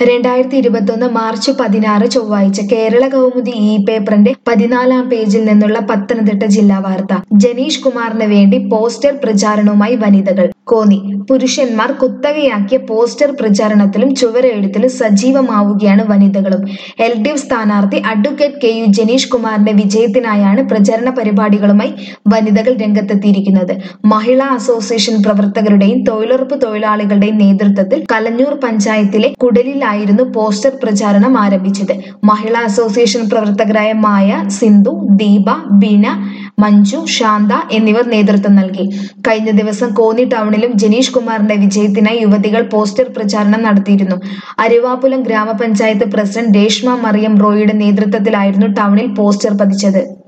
രണ്ടായിരത്തി ഇരുപത്തൊന്ന് മാർച്ച് പതിനാറ് ചൊവ്വാഴ്ച കേരള കൗമുദി ഇ പേപ്പറിന്റെ പതിനാലാം പേജിൽ നിന്നുള്ള പത്തനംതിട്ട ജില്ലാ വാർത്ത ജനീഷ് കുമാറിന് വേണ്ടി പോസ്റ്റർ പ്രചാരണവുമായി വനിതകൾ കോന്നി പുരുഷന്മാർ കുത്തകയാക്കിയ പോസ്റ്റർ പ്രചാരണത്തിലും ചുവരെഴുത്തിലും സജീവമാവുകയാണ് വനിതകളും എൽ ഡി എഫ് സ്ഥാനാർത്ഥി അഡ്വക്കേറ്റ് കെ യു ജനീഷ് കുമാറിന്റെ വിജയത്തിനായാണ് പ്രചരണ പരിപാടികളുമായി വനിതകൾ രംഗത്തെത്തിയിരിക്കുന്നത് മഹിളാ അസോസിയേഷൻ പ്രവർത്തകരുടെയും തൊഴിലുറപ്പ് തൊഴിലാളികളുടെയും നേതൃത്വത്തിൽ കലഞ്ഞൂർ പഞ്ചായത്തിലെ കുടലിലായിരുന്നു പോസ്റ്റർ പ്രചാരണം ആരംഭിച്ചത് മഹിളാ അസോസിയേഷൻ പ്രവർത്തകരായ മായ സിന്ധു ദീപ ബീന മഞ്ജു ശാന്ത എന്നിവർ നേതൃത്വം നൽകി കഴിഞ്ഞ ദിവസം കോന്നി ടൗണിലും ജനീഷ് കുമാറിന്റെ വിജയത്തിനായി യുവതികൾ പോസ്റ്റർ പ്രചാരണം നടത്തിയിരുന്നു അരുവാപുലം ഗ്രാമപഞ്ചായത്ത് പ്രസിഡന്റ് രേഷ്മ മറിയം റോയിയുടെ നേതൃത്വത്തിലായിരുന്നു ടൗണിൽ പോസ്റ്റർ പതിച്ചത്